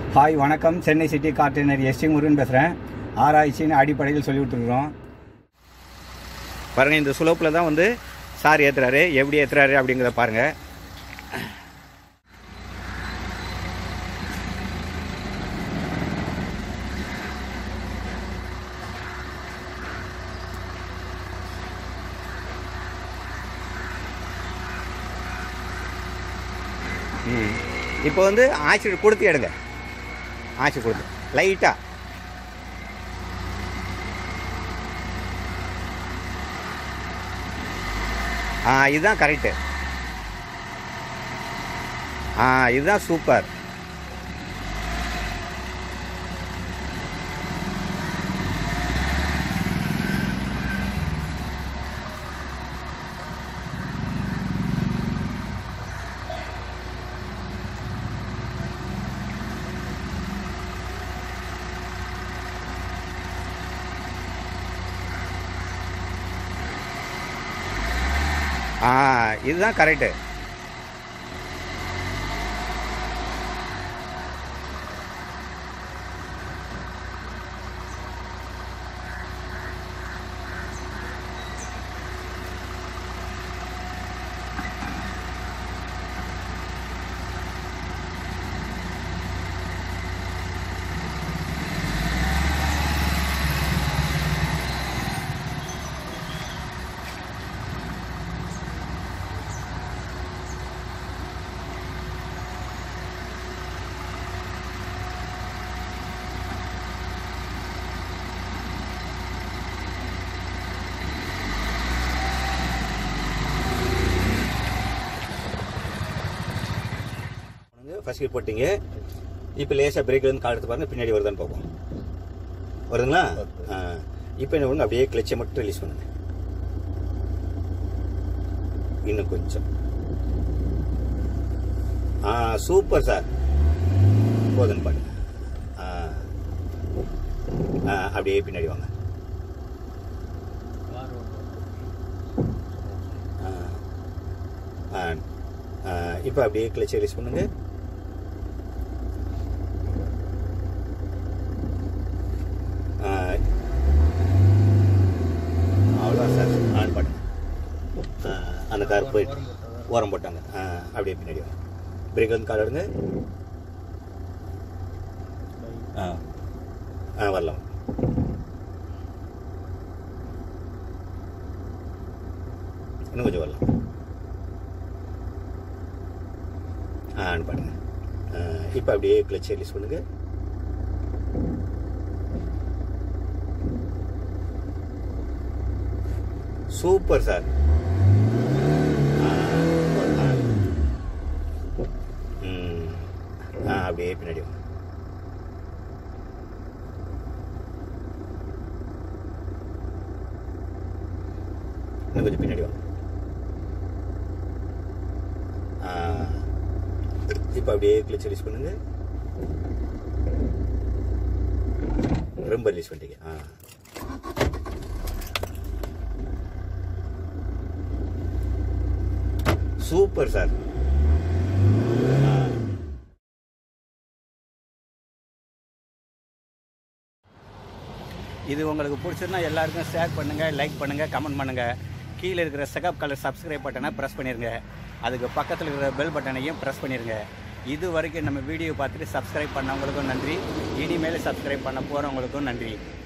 Hi வணக்கம் Chennai city gardener S T Murugan பேசுகிறேன் ஆராய்ச்சியின் அடிப்படையில் சொல்லி கொடுத்துருக்குறோம் பாருங்கள் இந்த சுலோப்பில் தான் வந்து சார் ஏற்றுறாரு எப்படி ஏற்றுறாரு அப்படிங்கிறத பாருங்கள் ம் இப்போ வந்து ஆச்சி கொடுத்து எடுங்க ஆச்சி கொடுத்து லைட்டாக ஆ இதுதான் கரெக்டு ஆ இதுதான் சூப்பர் ஆ இதுதான் கரெக்டு ஃபர்ஸ்ட் கீர் போட்டீங்க இப்போ லேசாக பிரேக்லேருந்து கால் எடுத்து பாருங்க பின்னாடி வருதான்னு பார்ப்போம் வருதுங்களா ஆ இப்போ என்ன பண்ணுங்க அப்படியே கிளச்சை மட்டும் ரிலீஸ் பண்ணுங்க இன்னும் கொஞ்சம் ஆ சூப்பர் சார் போதுன்னு பாருங்க ஆ ஆ அப்படியே பின்னாடி வாங்க ஆ ஆ ஆ இப்போ அப்படியே கிளச்சை ரிலீஸ் பண்ணுங்க ஆ, அவ்வளோதான் சார் ஆன் பண்ணுங்க ஆ, அந்த கார் போயிட்டு ஓரம் போட்டாங்க ஆ, அப்படியே பின்னாடி வாங்க பிரேக் வந்து கால் எடுங்க ஆ ஆ வரலாம் இன்னும் கொஞ்சம் வரலாம் ஆ ஆன் பண்ணுங்க இப்போ அப்படியே கிளச் ரிலீஸ் பண்ணுங்க சூப்பர் சார் ஆ, ஆ. ம். ஆ அப்படியே பின்னாடி வாங்க இன்னும் கொஞ்சம் பின்னாடி வாங்க ஆ. இப்போ அப்படியே கிளச் ரிலீஸ் பண்ணுங்க ரொம்ப ரிலீஸ் பண்ணிட்டீங்க ஆ சூப்பர் சார் இது உங்களுக்கு பிடிச்சிருந்தா எல்லாருக்கும் ஷேர் பண்ணுங்கள் லைக் பண்ணுங்கள் கமெண்ட் பண்ணுங்கள் கீழே இருக்கிற செகப் கலர் சப்ஸ்கிரைப் பட்டனை ப்ரெஸ் பண்ணிடுங்க அதுக்கு பக்கத்தில் இருக்கிற பெல் பட்டனையும் ப்ரெஸ் பண்ணிடுங்க இது வரைக்கும் நம்ம வீடியோ பார்த்துட்டு சப்ஸ்கிரைப் பண்ணவங்களுக்கும் நன்றி இனிமேல் சப்ஸ்கிரைப் பண்ண போகிறவங்களுக்கும் நன்றி